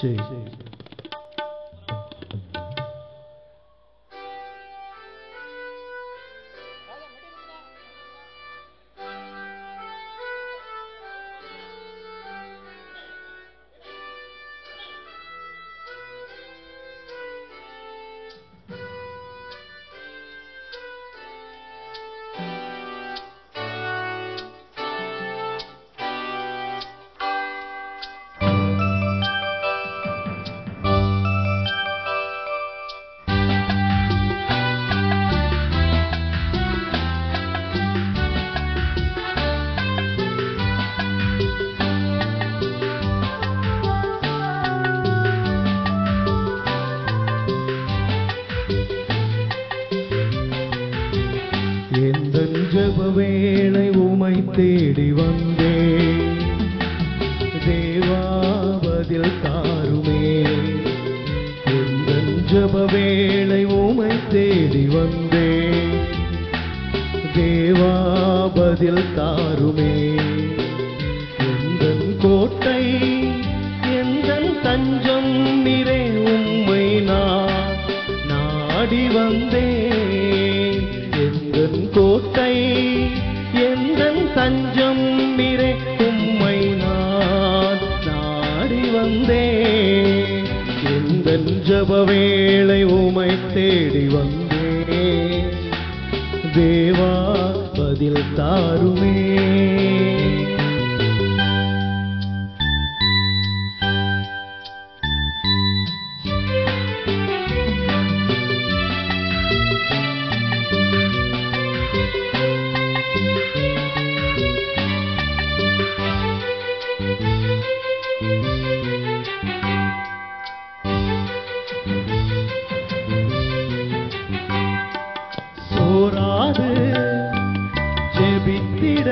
சரி எந்த ஜப வேளை உமை தேடி வந்தேன் தேவா பதில் தாருமே எந்த ஜப வேளை உமை தேடி வந்தேன் தேவா பதில் தாருமே எந்தன் கோட்டை எந்தன் தஞ்சம் நிறை உம்மை நான் நாடி வந்தேன் எந்தன் கோட்டை எந்தன் தஞ்சம் நிறை உம்மை நான் நாடி வந்தேன் எந்தன் ஜப வேளை உமை தேடி வந்தேன் தேவா பதில் தாருமே சோராது ஜெபித்திட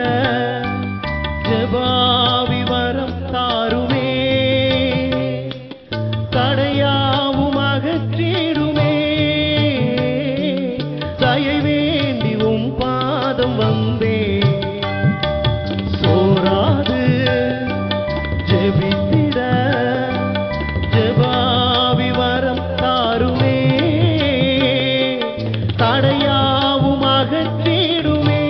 ஜபாவி வரம் தாருமே தடையாவும் அகற்றிடுமே தயை வேண்டி உம் பாதம் வந்தே சோராது ஜெபித்திட ஜபாவி வரம் தாருமே தடையாவும் அகற்றிடுமே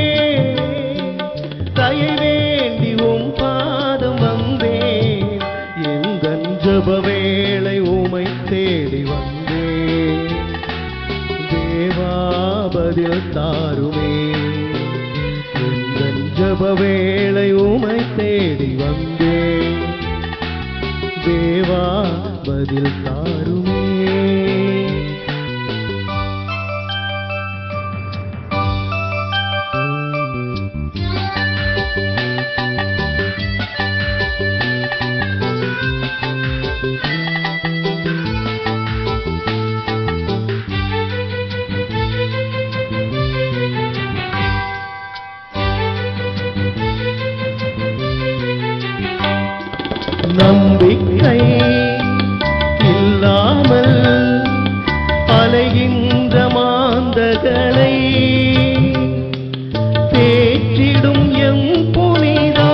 தயை வேண்டி உம் பாதம் வந்தேன் எந்தன் ஜப வேளை உமை தேடி வந்தேன் தேவா பதில் தாருமே எந்தன் ஜப வேளை உமை தேடி வந்தேன் தேவா பதில் தாருமே நம்பிக்கை இல்லாமல் அலைகின்ற மாந்தகளை தேற்றிடும் எம் புனிதா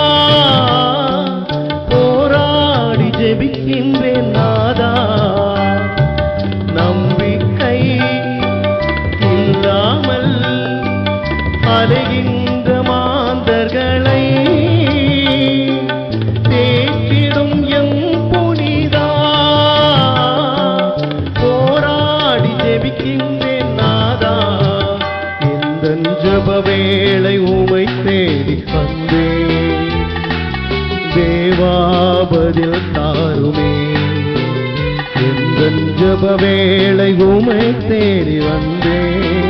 போராடி ஜெபிக்கின்றேன் நாதா நம்பிக்கை இல்லாமல் அலைகின்ற மாந்தர்களை தேற்றிடும் எம் புனிதா போராடி ஜெபிக்கின்றேன் நாதா எந்த ஜப வேளை உமை தேடி வந்தேன் தேவாபதில் தாருமே எந்த ஜப வேளை உமை தேடி வந்தேன்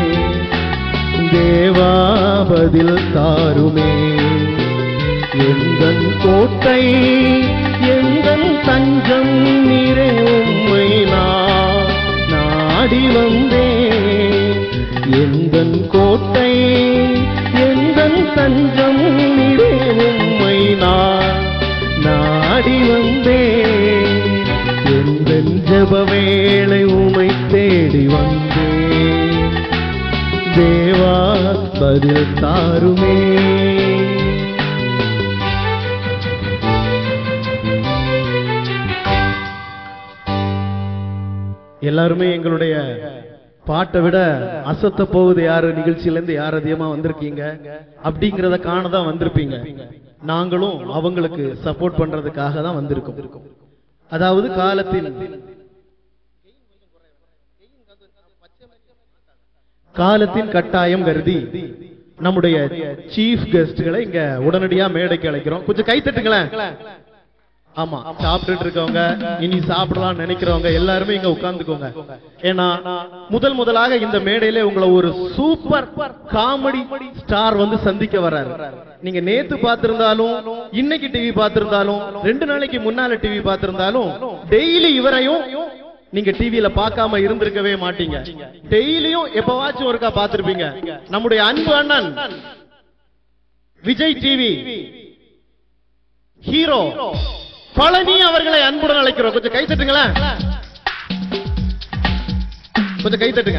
தேவாபதில் தாருமே எந்தன் கோட்டை எந்தன் தஞ்சம் நீரே உம்மை நான் நாடி வந்தேன் எந்தன் கோட்டை எந்தன் தஞ்சம் நீரே உம்மை நான் நாடி வந்தேன் எந்தன் ஜப வேளை உமை தேடி வந்தேன் தேவா பதில் தாருமே எல்லாருமே எங்களுடைய பாட்டை விட அசத்த போகுது யாரு நிகழ்ச்சியில இருந்து யார் அதிகமா வந்திருக்கீங்க அப்படிங்கறத காண தான் வந்திருப்பீங்க நாங்களும் அவங்களுக்கு சப்போர்ட் பண்றதுக்காக தான் வந்திருக்கோம் அதாவது காலத்தின் காலத்தின் கட்டாயம் கருதி நம்முடைய சீஃப் கெஸ்ட்களை இங்க உடனடியா மேடைக்கு அழைக்கிறோம் கொஞ்சம் கை தட்டுங்களேன் ஆமா சாப்பிட்டுட்டு இருக்கவங்க இனி சாப்பிடலாம் நினைக்கிறவங்க எல்லாருமே இங்க உட்கார்ந்துக்கோங்க ஏன்னா முதல் முதலாக இந்த மேடையில உங்களை ஒரு சூப்பர் காமெடி ஸ்டார் வந்து சந்திக்க வர்றாரு நீங்க நேத்து பார்த்திருந்தாலும் இன்னைக்கு டிவி பார்த்திருந்தாலும் ரெண்டு நாளைக்கு முன்னால டிவி பார்த்திருந்தாலும் டெய்லி இவரையும் நீங்க டிவியில பார்க்காம இருந்திருக்கவே மாட்டீங்க டெய்லியும் எப்பவாச்சும் ஒருக்கா பார்த்திருப்பீங்க நம்முடைய அன்பு அண்ணன் விஜய் டிவி ஹீரோ பழனி அவர்களை அன்புடன் அழைக்கிறோம் கொஞ்சம் கை தட்டுங்களேன் கொஞ்சம் கை தட்டுங்க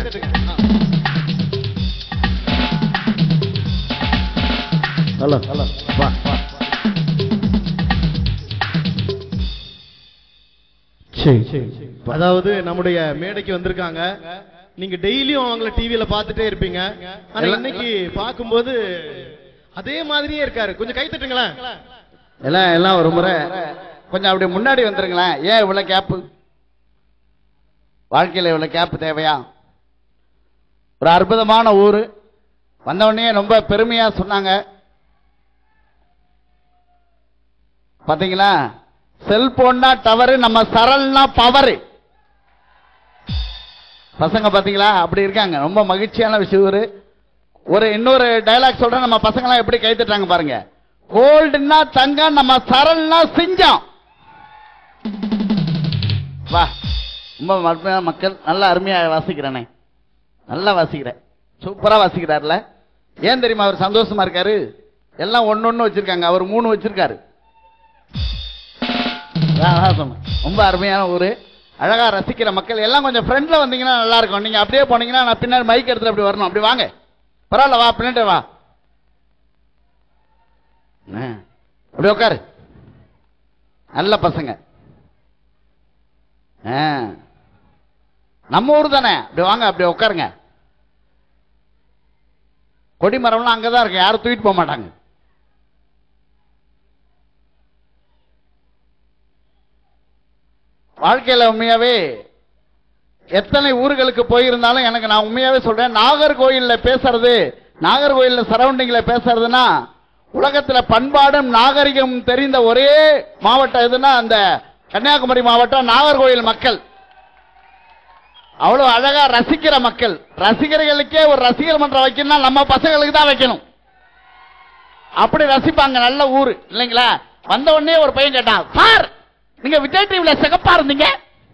ஹலோ ஹலோ வா அதாவது நம்முடைய மேடைக்கு வந்திருக்காங்க நீங்க டெய்லியும் அவங்கள டிவியில பார்த்துட்டே இருப்பீங்க ஆனா இன்னைக்கு பார்க்கும்போது அதே மாதிரியே இருக்காரு கொஞ்சம் கை தட்டுங்களேன் எல்லாம் எல்லாம் ஒரு முறை கொஞ்சம் அப்படி முன்னாடி வந்துருங்களேன் ஏன் இவ்வளவு கேப்பு வாழ்க்கையில இவ்வளவு கேப்பு தேவையா ஒரு அற்புதமான ஊரு வந்த உடனே ரொம்ப பெருமையா சொன்னாங்க பாத்தீங்களா செல்போன்னா டவரு நம்ம சரல்னா பவரு பசங்க பாத்தீங்களா அப்படி இருக்காங்க ரொம்ப மகிழ்ச்சியான விஷயம் ஒரு ஒரு இன்னொரு டயலாக் சொல்றேன் நம்ம பசங்களாம் எப்படி கை தட்டுறாங்க பாருங்க கோல்டுன்னா தங்கம் நம்ம சரல்னா சிங்கம் வா ரொம்ப அருமையான மக்கள் நல்லா அருமையா வாசிக்கிறேனே நல்லா வாசிக்கிறேன் சூப்பரா வாசிக்கிறார்ல ஏன் தெரியுமா அவர் சந்தோஷமா இருக்காரு எல்லாம் ஒன்னு ஒன்னு வச்சிருக்காங்க அவர் மூணு வச்சிருக்காரு அதான் அதான் சொன்னேன். ரொம்ப அருமையான ஊரு அழகா ரசிக்கிற மக்கள் எல்லாம் கொஞ்சம் ஃப்ரெண்ட்ல வந்தீங்கன்னா நல்லா இருக்கும் நீங்க அப்படியே போனீங்கன்னா நான் பின்னாடி மைக் எடுத்துட்டு அப்படி வரணும் அப்படி வாங்க பரவாயில்ல வா பின்னாடி வா என்ன? அப்படி உட்காரு நல்ல பசங்க ஆ. நம்ம ஊர் தானே அப்படி வாங்க அப்படி உட்காருங்க கொடி மரம்லாம் அங்கதான் இருக்கு யாரும் தூக்கிட்டு போக மாட்டாங்க வாழ்க்கையில உண்மையாவே எத்தனை ஊர்களுக்கு போயிருந்தாலும் எனக்கு நான் உண்மையாவே சொல்றேன் நாகர்கோயில்ல பேசுறது நாகர்கோயில்ல சரௌண்டிங்ல பேசுறதுன்னா உலகத்துல பண்பாடும் நாகரிகம் தெரிந்த ஒரே மாவட்டம் எதுன்னா அந்த கன்னியாகுமரி மாவட்டம் நாகர்கோயில் மக்கள் அவ்வளவு அழகா ரசிக்கிற மக்கள் ரசிகர்களுக்கே ஒரு ரசிகர் மன்றம் வைக்கணும்னா நம்ம பசங்களுக்கு தான் வைக்கணும் அப்படி ரசிப்பாங்க நல்ல ஊரு இல்லைங்களா வந்த உடனே ஒரு பையன் கேட்டான் சார் நீங்க விஜய் டிவில சிகப்பா இருந்தீங்க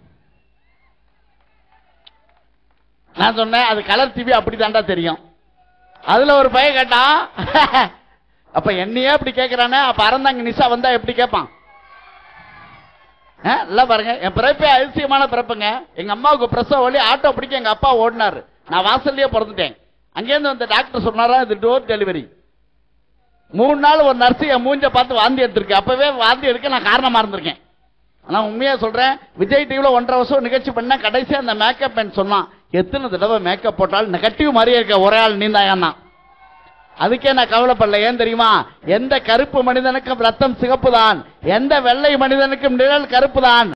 நான் சொன்னேன் அது கலர் டிவி அப்படி தெரியும் அதுல ஒரு பையன் கேட்டான் அப்ப என்னையே அப்படி கேக்குறானே அப்ப அறந்தாங்க நிஷா வந்தா எப்படி கேட்பான் ஆ, நல்லா பாருங்க என் பிறப்பே அதிசயமான பிறப்புங்க எங்க அம்மாவுக்கு பிரசவ வழி ஆட்டோ பிடிக்க எங்க அப்பா ஓடினாரு நான் வாசல்லயே பிறந்துட்டேன் அங்கேருந்து வந்த டாக்டர் சொன்னாரா இது டோர் டெலிவரி மூணு நாள் ஒரு நர்ஸ் என் மூஞ்ச பார்த்து வாந்தி எடுத்திருக்கு அப்பவே வாந்தி எடுக்க நான் காரணமா இருந்திருக்கேன் ஆனா உண்மையா சொல்றேன் விஜய் டிவில ஒன்றரை வருஷம் நிகழ்ச்சி பண்ண கடைசியா அந்த மேக்கப் மேன் சொன்னான் எத்தனை தடவை மேக்கப் போட்டாலும் நெகட்டிவ் மாதிரியே இருக்க ஒரே ஆள் நீந்தாயன்னா அதுக்கே நான் கவலைப்படல ஏன் தெரியுமா எந்த கருப்பு மனிதனுக்கும் ரத்தம் சிகப்பு தான் எந்த வெள்ளை மனிதனுக்கும் நிழல் கருப்பு தான்